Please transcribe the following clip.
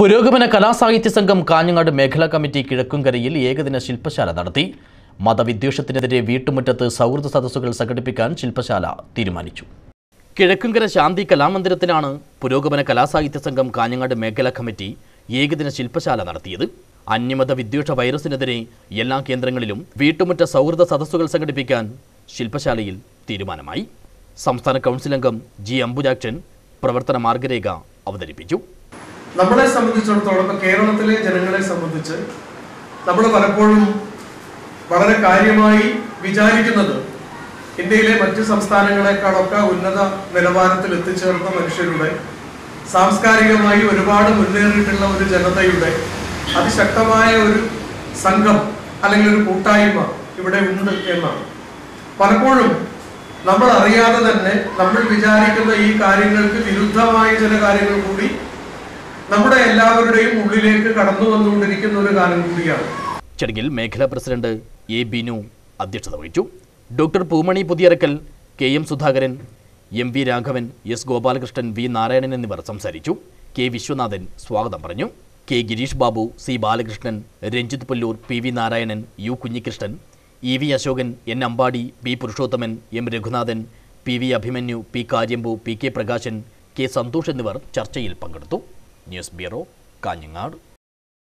പുരോഗമന കലാസാഹിത്യ സംഘം കാഞ്ഞങ്ങാട് മേഖലാ കമ്മിറ്റി കിഴക്കുംകരയിൽ ഏകദിന ശില്പശാല നടത്തി മതവിദ്വേഷത്തിനെതിരെ വീട്ടുമുറ്റത്ത് സൗഹൃദ സദസ്സുകൾ സംഘടിപ്പിക്കാൻ ശില്പശാല തീരുമാനിച്ചു കിഴക്കുംകര ശാന്തി കലാമന്ദിരത്തിലാണ് പുരോഗമന കലാസാഹിത്യ സംഘം കാഞ്ഞങ്ങാട് മേഖലാ കമ്മിറ്റി ഏകദിന ശില്പശാല നടത്തിയത് അന്യമത വിദ്വേഷ വൈറസിനെതിരെ എല്ലാ കേന്ദ്രങ്ങളിലും വീട്ടുമുറ്റ സൗഹൃദ സദസ്സുകൾ സംഘടിപ്പിക്കാൻ ശില്പശാലയിൽ തീരുമാനമായി സംസ്ഥാന കൗൺസിൽ അംഗം ജി അംബുജാക്ഷൻ പ്രവർത്തന മാർഗരേഖ അവതരിപ്പിച്ചു നമ്മളെ സംബന്ധിച്ചിടത്തോളം ഇപ്പൊ കേരളത്തിലെ ജനങ്ങളെ സംബന്ധിച്ച് നമ്മൾ പലപ്പോഴും വളരെ കാര്യമായി വിചാരിക്കുന്നത് ഇന്ത്യയിലെ മറ്റ് സംസ്ഥാനങ്ങളെക്കാളൊക്കെ ഉന്നത നിലവാരത്തിൽ എത്തിച്ചേർന്ന മനുഷ്യരുടെ സാംസ്കാരികമായി ഒരുപാട് മുന്നേറിയിട്ടുള്ള ഒരു ജനതയുടെ അതിശക്തമായ ഒരു സംഘം അല്ലെങ്കിൽ ഒരു കൂട്ടായ്മ ഇവിടെ ഉണ്ട് എന്നാണ് പലപ്പോഴും നമ്മൾ അറിയാതെ തന്നെ നമ്മൾ വിചാരിക്കുന്ന ഈ കാര്യങ്ങൾക്ക് വിരുദ്ധമായ ചില കാര്യങ്ങൾ കൂടി നമ്മുടെ എല്ലാവരുടെയും ഉള്ളിലേക്ക് കടന്നു വന്നുകൊണ്ടിരിക്കുന്ന ഒരു കാലം കൂടിയാണ് ചടങ്ങിൽ മേഖലാ പ്രസിഡന്റ് എ ബിനു അധ്യക്ഷത വഹിച്ചു doctor Poomani Puthiyarakkal K M Sudhakaran M V Raghavan S Gopalakrishnan V Narayanan എന്നിവർ സംസാരിച്ചു കെ വിശ്വനാഥൻ സ്വാഗതം പറഞ്ഞു K Girish Babu C Balakrishnan Ranjith Pullur P V Narayanan U Kunhikrishnan E V Asokan N Ambadi P Purushothaman M Raghunathan P V Abhimanyu P Karyambu P K Prakashan K Santhosh എന്നിവർ ചർച്ചയിൽ പങ്കെടുത്തു ന്യൂസ് ബ്യൂറോ കാഞ്ഞങ്ങാട്